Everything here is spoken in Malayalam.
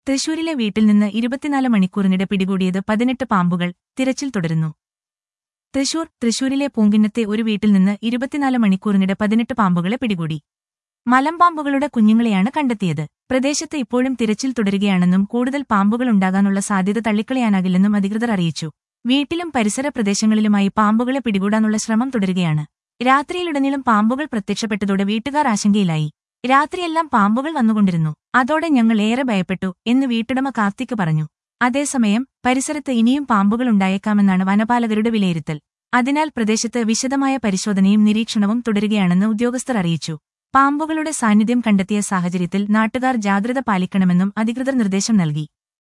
തൃശൂരിലെ വീട്ടിൽ നിന്ന് ഇരുപത്തിനാല് മണിക്കൂറിനിടെ പിടികൂടിയത് പതിനെട്ട് പാമ്പുകൾ തിരച്ചിൽ തുടരുന്നു തൃശൂർ തൃശൂരിലെ പൂങ്കിന്നത്തെ ഒരു വീട്ടിൽ നിന്ന് ഇരുപത്തിനാല് മണിക്കൂറിനിടെ പതിനെട്ട് പാമ്പുകളെ പിടികൂടി മലമ്പാമ്പുകളുടെ കുഞ്ഞുങ്ങളെയാണ് കണ്ടെത്തിയത് പ്രദേശത്ത് ഇപ്പോഴും തിരച്ചിൽ തുടരുകയാണെന്നും കൂടുതൽ പാമ്പുകൾ ഉണ്ടാകാനുള്ള സാധ്യത തള്ളിക്കളയാനാകില്ലെന്നും അധികൃതർ അറിയിച്ചു വീട്ടിലും പരിസര പ്രദേശങ്ങളിലുമായി പാമ്പുകളെ പിടികൂടാനുള്ള ശ്രമം തുടരുകയാണ് രാത്രിയിലുടനീളം പാമ്പുകൾ പ്രത്യക്ഷപ്പെട്ടതോടെ വീട്ടുകാർ ആശങ്കയിലായി രാത്രിയെല്ലാം പാമ്പുകൾ വന്നുകൊണ്ടിരുന്നു അതോടെ ഞങ്ങൾ ഏറെ ഭയപ്പെട്ടു എന്ന് വീട്ടുടമ കാർത്തിക് പറഞ്ഞു അതേസമയം പരിസരത്ത് ഇനിയും പാമ്പുകൾ ഉണ്ടായേക്കാമെന്നാണ് വനപാലകരുടെ വിലയിരുത്തൽ അതിനാൽ പ്രദേശത്ത് വിശദമായ പരിശോധനയും നിരീക്ഷണവും തുടരുകയാണെന്ന് ഉദ്യോഗസ്ഥർ അറിയിച്ചു പാമ്പുകളുടെ സാന്നിധ്യം കണ്ടെത്തിയ സാഹചര്യത്തിൽ നാട്ടുകാർ ജാഗ്രത പാലിക്കണമെന്നും അധികൃതർ നിർദ്ദേശം നൽകി